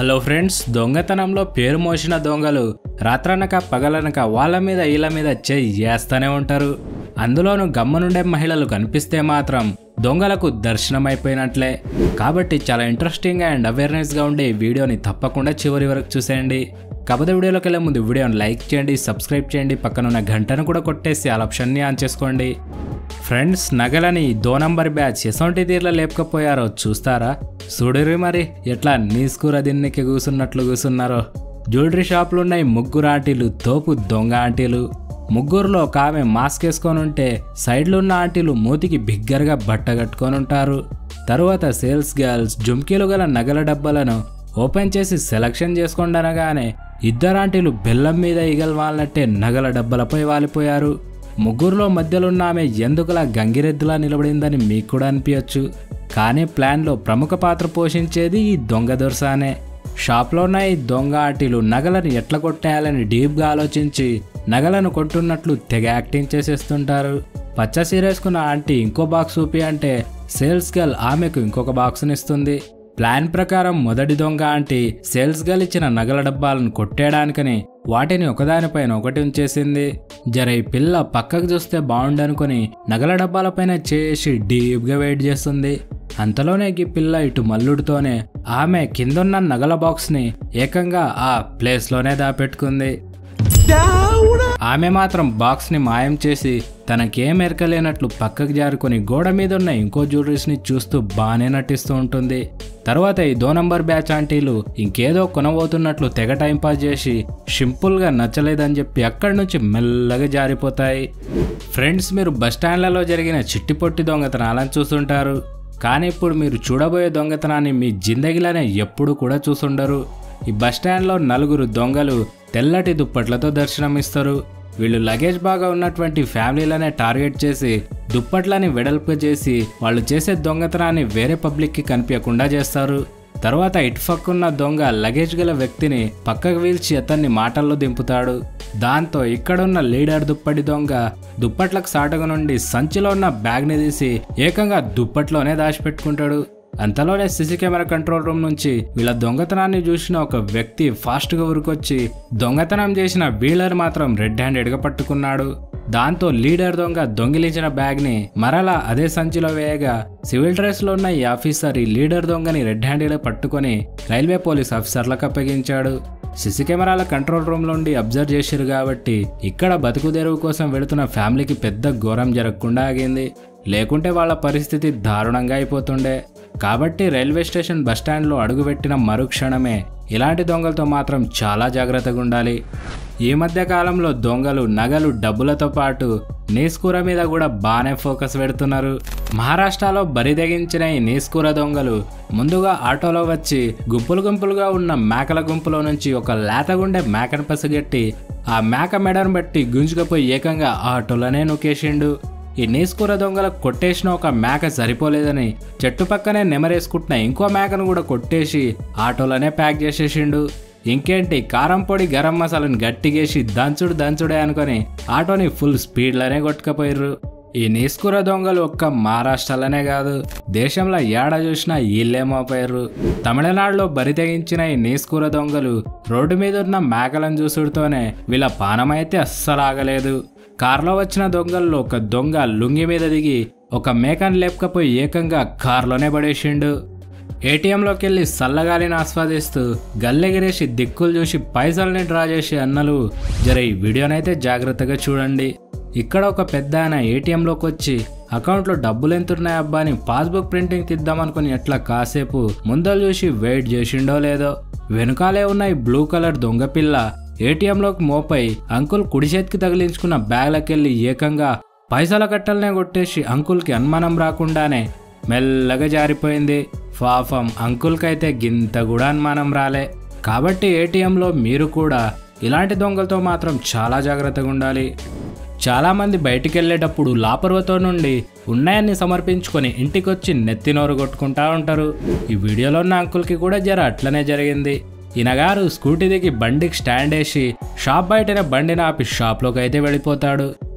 hello friends దొంగతనంలో పేరు మోసిన దొంగలు రాత్రనక పగలనక వాళ్ళ మీద వీళ్ళ మీద చేయి చేస్తూనే ఉంటారు అందులోనూ గమ్మనుండే మహిళలు కనిపిస్తే మాత్రం దొంగలకు దర్శనమైపోయినట్లే కాబట్టి చాలా ఇంట్రెస్టింగ్ అండ్ అవేర్నెస్గా ఉండే ఈ వీడియోని తప్పకుండా చివరి వరకు చూసేయండి కాకపోతే వీడియోలోకి వెళ్ళే ముందు వీడియోని లైక్ చేయండి సబ్స్క్రైబ్ చేయండి పక్కనున్న గంటను కూడా కొట్టేసి ఆల్ ఆప్షన్ని ఆన్ చేసుకోండి ఫ్రెండ్స్ నగలని దో నంబర్ బ్యాచ్ ఎసొంటి తీర్ల లేపకపోయారో చూస్తారా చూడరి మరి ఎట్లా నీస్కూర దిన్నికి కూసున్నట్లు కూసున్నారో జ్యువెలరీ షాపులు ఉన్నాయి ముగ్గురు ఆంటీలు తోపు దొంగ ఆంటీలు ముగ్గురులో ఒక ఆమె మాస్క్ వేసుకొని ఉంటే సైడ్లో ఉన్న ఆంటీలు మూతికి బిగ్గరగా బట్ట కట్టుకొని ఉంటారు తరువాత సేల్స్ గర్ల్స్ జుమ్కీలు గల నగల డబ్బాలను ఓపెన్ చేసి సెలక్షన్ చేసుకోండి అనగానే ఇద్దరు ఆంటీలు బెల్లం మీద ఈగలు వాళ్ళనట్టే నగల డబ్బాలపై వాలిపోయారు ముగ్గురులో మధ్యలో ఉన్న ఆమె ఎందుకులా గంగిరెద్దులా నిలబడిందని మీకు కూడా అనిపించచ్చు కానీ ప్లాన్లో ప్రముఖ పాత్ర పోషించేది ఈ దొంగ దొరసానే షాప్లో ఉన్న ఈ దొంగ ఆంటీలు నగలను ఎట్లా కొట్టేయాలని డీప్గా ఆలోచించి నగలను కొట్టున్నట్లు తెగ యాక్టింగ్ చేసేస్తుంటారు పచ్చ సీరేసుకున్న ఆంటీ ఇంకో బాక్స్ చూపి అంటే సేల్స్ గర్ల్ ఆమెకు ఇంకొక బాక్స్ని ఇస్తుంది ప్లాన్ ప్రకారం మొదటి దొంగ ఆంటీ సేల్స్ గర్ల్ ఇచ్చిన నగల డబ్బాలను కొట్టేయడానికని వాటిని ఒకదానిపైన ఒకటి ఉంచేసింది జర ఈ పిల్ల పక్కకు చూస్తే బాగుండనుకొని నగల డబ్బాలపైన చేసి డీప్గా వెయిట్ చేస్తుంది అంతలోనే ఈ పిల్ల ఇటు మల్లుడితోనే ఆమె కిందున్న నగల బాక్స్ని ఏకంగా ఆ ప్లేస్లోనే దాపెట్టుకుంది ఆమె మాత్రం బాక్స్ని మాయం చేసి తనకేం ఎరకలేనట్లు పక్కకు జారుకొని గోడ మీద ఉన్న ఇంకో జ్యువెలరీస్ని చూస్తూ బాగానే నటిస్తూ ఉంటుంది తర్వాత ఈ దో నంబర్ బ్యాచ్ ఆంటీలు ఇంకేదో కొనబోతున్నట్లు తెగ టైంపాస్ చేసి సింపుల్గా నచ్చలేదని చెప్పి అక్కడి నుంచి మెల్లగా జారిపోతాయి ఫ్రెండ్స్ మీరు బస్ స్టాండ్లలో జరిగిన చిట్టి పొట్టి దొంగతనాలను చూస్తుంటారు కానీ ఇప్పుడు మీరు చూడబోయే దొంగతనాన్ని మీ జిందగీలోనే ఎప్పుడు కూడా చూసుండరు ఈ బస్ స్టాండ్లో నలుగురు దొంగలు తెల్లటి దుప్పట్లతో దర్శనమిస్తారు వీళ్ళు లగేజ్ బాగా ఉన్నటువంటి ఫ్యామిలీలనే టార్గెట్ చేసి దుప్పట్లని వెడల్పు చేసి వాళ్ళు చేసే దొంగతనాన్ని వేరే పబ్లిక్కి కనిపించకుండా చేస్తారు తర్వాత ఇటుపక్కున్న దొంగ లగేజ్ గల వ్యక్తిని పక్కకు వీల్చి అతన్ని మాటల్లో దింపుతాడు దాంతో ఇక్కడున్న లీడర్ దుప్పటి దొంగ దుప్పట్లకు సాటగా నుండి సంచిలో ఉన్న బ్యాగ్ని తీసి ఏకంగా దుప్పట్లోనే దాచిపెట్టుకుంటాడు అంతలోనే సీసీ కెమెరా కంట్రోల్ రూమ్ నుంచి వీళ్ళ దొంగతనాన్ని చూసిన ఒక వ్యక్తి ఫాస్ట్గా ఉరికొచ్చి దొంగతనం చేసిన వీలర్ మాత్రం రెడ్ హ్యాండెడ్గా పట్టుకున్నాడు దాంతో లీడర్ దొంగ దొంగిలించిన బ్యాగ్ని మరలా అదే సంచిలో వేయగా సివిల్ డ్రెస్లో ఉన్న ఈ ఆఫీసర్ ఈ లీడర్ దొంగని రెడ్ హ్యాండెడ్ పట్టుకొని రైల్వే పోలీస్ ఆఫీసర్లకు అప్పగించాడు సిసి కెమెరాల కంట్రోల్ రూమ్ నుండి అబ్జర్వ్ చేశారు కాబట్టి ఇక్కడ బతుకు తెరువు కోసం వెళుతున్న ఫ్యామిలీకి పెద్ద ఘోరం జరగకుండా ఆగింది లేకుంటే వాళ్ళ పరిస్థితి దారుణంగా అయిపోతుండే కాబట్టి రైల్వే స్టేషన్ బస్టాండ్లో అడుగుపెట్టిన మరుక్షణమే ఇలాంటి దొంగలతో మాత్రం చాలా జాగ్రత్తగా ఉండాలి ఈ మధ్య కాలంలో దొంగలు నగలు డబ్బులతో పాటు నీస్కూర మీద కూడా బాగానే ఫోకస్ పెడుతున్నారు మహారాష్ట్రలో బరిదెగించిన ఈ నీస్కూర దొంగలు ముందుగా ఆటోలో వచ్చి గుంపులు గుంపులుగా ఉన్న మేకల గుంపులో నుంచి ఒక లేతగుండే మేకను పసిగట్టి ఆ మేక మెడను బట్టి గుంజుకపోయి ఏకంగా ఆటోలోనే నొక్కేసిండు ఈ నీస్కూర దొంగలకు కొట్టేసిన ఒక మేక సరిపోలేదని చెట్టు పక్కనే నెమరేసుకుంటున్న ఇంకో మేకను కూడా కొట్టేసి ఆటోలోనే ప్యాక్ చేసేసిండు ఇంకేంటి కారం పొడి గరం మసాలాని గట్టిగేసి దంచుడు దంచుడే అనుకొని ఆటోని ఫుల్ స్పీడ్లోనే కొట్టుకపోయారు ఈ నీస్కూర దొంగలు ఒక్క మహారాష్ట్రలోనే కాదు దేశంలో ఏడ చూసినా వీళ్ళే మోపోయారు తమిళనాడులో బరి తెగించిన ఈ నీస్కూర దొంగలు రోడ్డు మీద ఉన్న మేకలను చూసుడుతోనే వీళ్ళ పానమైతే అస్సలు ఆగలేదు కార్లో వచ్చిన దొంగల్లో ఒక దొంగ లుంగి మీద దిగి ఒక మేకను లేపకపోయి ఏకంగా కార్లోనే పడేసిండు ఏటీఎంలోకి వెళ్ళి చల్లగాలిని ఆస్వాదిస్తూ గల్లెగిరేసి దిక్కులు చూసి పైసల్ని డ్రా చేసే అన్నలు జర ఈ వీడియోనైతే జాగ్రత్తగా చూడండి ఇక్కడ ఒక పెద్ద ఆయన ఏటీఎంలోకి వచ్చి అకౌంట్లో డబ్బులు ఎంతున్నాయి అబ్బా అని పాస్బుక్ ప్రింటింగ్ తీద్దామనుకుని ఎట్లా కాసేపు ముందలు చూసి వెయిట్ చేసిండో లేదో వెనుకాలే ఉన్న ఈ బ్లూ కలర్ దొంగ పిల్ల ఏటీఎంలోకి మోపై అంకుల్ కుడి చేతికి తగిలించుకున్న బ్యాగ్లకెళ్ళి ఏకంగా పైసల కట్టలనే కొట్టేసి అంకుల్కి అనుమానం రాకుండానే మెల్లగా జారిపోయింది పాపం అంకుల్కైతే గింత కూడా అనుమానం రాలే కాబట్టి ఏటీఎంలో మీరు కూడా ఇలాంటి దొంగలతో మాత్రం చాలా జాగ్రత్తగా ఉండాలి చాలామంది బయటికి వెళ్ళేటప్పుడు లాపర్వతో నుండి ఉన్నాయన్ని సమర్పించుకొని ఇంటికొచ్చి నెత్తినోరు కొట్టుకుంటా ఉంటారు ఈ వీడియోలో ఉన్న అంకుల్కి కూడా జర అట్లనే జరిగింది ఈయనగారు స్కూటీ దిగి బండికి స్టాండ్ వేసి షాప్ బయటనే బండిని ఆపి షాప్లోకి అయితే వెళ్ళిపోతాడు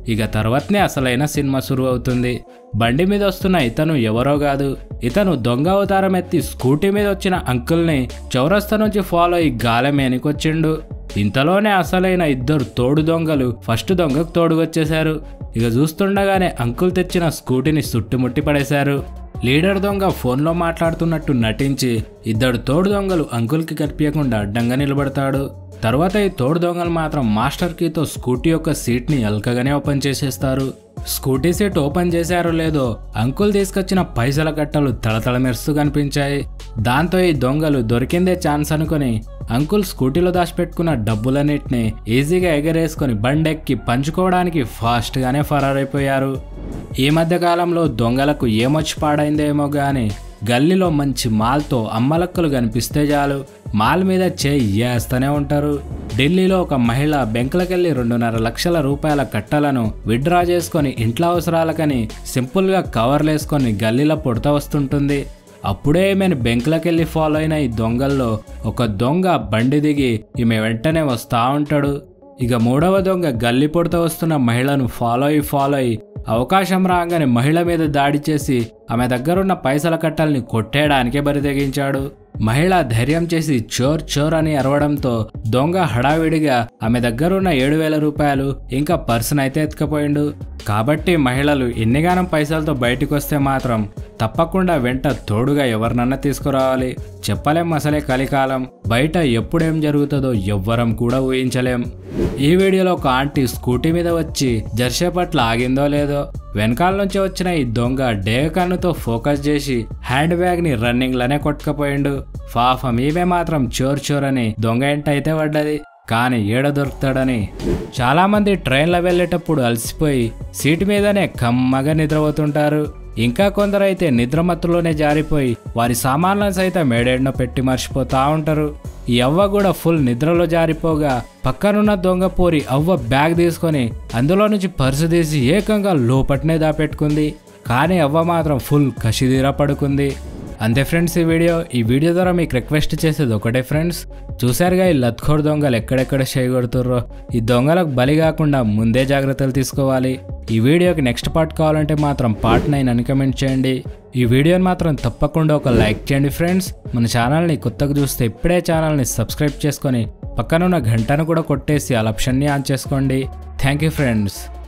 ఇక తర్వాతనే అసలైన సినిమా సురువు అవుతుంది బండి మీద వస్తున్న ఇతను ఎవరో కాదు ఇతను దొంగ అవతారం ఎత్తి స్కూటీ మీద వచ్చిన అంకుల్ని చౌరస్తా నుంచి ఫాలో అయ్యి గాలెం వెనుకొచ్చిండు ఇంతలోనే అసలైన ఇద్దరు తోడు దొంగలు ఫస్ట్ దొంగకు తోడుగొచ్చేశారు ఇక చూస్తుండగానే అంకుల్ తెచ్చిన స్కూటీని చుట్టుముట్టి పడేశారు లీడర్ దొంగ ఫోన్లో మాట్లాడుతున్నట్టు నటించి ఇద్దరు తోడు దొంగలు అంకుల్కి కనిపించకుండా అడ్డంగా నిలబడతాడు తర్వాత ఈ తోడు దొంగలు మాత్రం మాస్టర్ కీతో స్కూటీ యొక్క సీట్ని అల్కగానే ఓపెన్ చేసేస్తారు స్కూటీ సీట్ ఓపెన్ చేశారో లేదో అంకుల్ తీసుకొచ్చిన పైసల కట్టలు తళతళ మెరుస్తూ కనిపించాయి దాంతో ఈ దొంగలు దొరికిందే ఛాన్స్ అనుకొని అంకుల్ స్కూటీలో దాచిపెట్టుకున్న డబ్బులన్నిటిని ఈజీగా ఎగరేసుకొని బండెక్కి పంచుకోవడానికి ఫాస్ట్గానే ఫరారైపోయారు ఈ మధ్య కాలంలో దొంగలకు ఏమొచ్చి పాడైందేమో గాని గల్లీలో మంచి మాల్తో అమ్మలక్కలు కనిపిస్తే చాలు మాల్ మీద చేయి వేస్తూనే ఉంటారు ఢిల్లీలో ఒక మహిళ బెంకులకెళ్ళి రెండున్నర లక్షల రూపాయల కట్టలను విత్డ్రా చేసుకొని ఇంట్లో అవసరాలకని సింపుల్గా కవర్లు వేసుకొని గల్లీలో పుడతా వస్తుంటుంది అప్పుడే ఈమెను బెంకులకెళ్ళి ఫాలో అయిన ఈ దొంగల్లో ఒక దొంగ బండి దిగి ఈమె వెంటనే వస్తా ఉంటాడు ఇక మూడవ దొంగ గల్లి పొడత వస్తున్న మహిళను ఫాలో అయి ఫాలో అయి అవకాశం రాగానే మహిళ మీద దాడి చేసి ఆమె దగ్గరున్న పైసల కట్టల్ని కొట్టేయడానికే బరితెగించాడు మహిళ ధైర్యం చేసి చోర్ చోర్ అని అరవడంతో దొంగ హడావిడిగా ఆమె దగ్గరున్న ఏడు వేల రూపాయలు ఇంకా పర్సన్ అయితే ఎత్తుకపోయిండు కాబట్టి మహిళలు ఎన్నిగానం పైసలతో బయటకు వస్తే మాత్రం తప్పకుండా వెంట తోడుగా ఎవరినన్నా తీసుకురావాలి చెప్పలేం అసలే కలికాలం బయట ఎప్పుడేం జరుగుతుందో ఎవ్వరం కూడా ఊహించలేం ఈ వీడియోలో ఒక ఆంటీ స్కూటీ మీద వచ్చి జర్సేపట్ల ఆగిందో లేదో వెనకాల నుంచి వచ్చిన ఈ దొంగ డే కన్నుతో ఫోకస్ చేసి హ్యాండ్ బ్యాగ్ ని రన్నింగ్ లోనే కొట్టుకపోయిండు పాపం ఈమె మాత్రం చోర్ చోర్ అని దొంగ ఎంట అయితే పడ్డది కానీ ఏడ దొరుకుతాడని చాలా మంది ట్రైన్లో వెళ్ళేటప్పుడు అలసిపోయి సీటు మీదనే కమ్మగా నిద్రపోతుంటారు ఇంకా కొందరైతే నిద్రమత్తులోనే జారిపోయి వారి సామాన్లను సైతం మేడేడ్నో పెట్టి మర్చిపోతా ఉంటారు ఈ అవ్వ కూడా ఫుల్ నిద్రలో జారిపోగా పక్కనున్న దొంగ పోరి అవ్వ బ్యాగ్ తీసుకొని అందులో నుంచి పర్సు తీసి ఏకంగా లోపట్నే దాపెట్టుకుంది కానీ అవ్వ మాత్రం ఫుల్ కసిదీరా పడుకుంది అంతే ఫ్రెండ్స్ ఈ వీడియో ఈ వీడియో ద్వారా మీకు రిక్వెస్ట్ చేసేది ఒకటే ఫ్రెండ్స్ చూసారుగా ఈ లత్ఖోర్ దొంగలు ఎక్కడెక్కడ చేయగొడుతుర్రో ఈ దొంగలకు బలి కాకుండా ముందే జాగ్రత్తలు తీసుకోవాలి ఈ వీడియోకి నెక్స్ట్ పార్ట్ కావాలంటే మాత్రం పార్ట్ నైన్ అని కమెంట్ చేయండి ఈ వీడియోని మాత్రం తప్పకుండా ఒక లైక్ చేయండి ఫ్రెండ్స్ మన ఛానల్ని కొత్తగా చూస్తే ఇప్పుడే ఛానల్ని సబ్స్క్రైబ్ చేసుకొని పక్కనున్న గంటను కూడా కొట్టేసి ఆ ఆప్షన్ని ఆన్ చేసుకోండి థ్యాంక్ యూ ఫ్రెండ్స్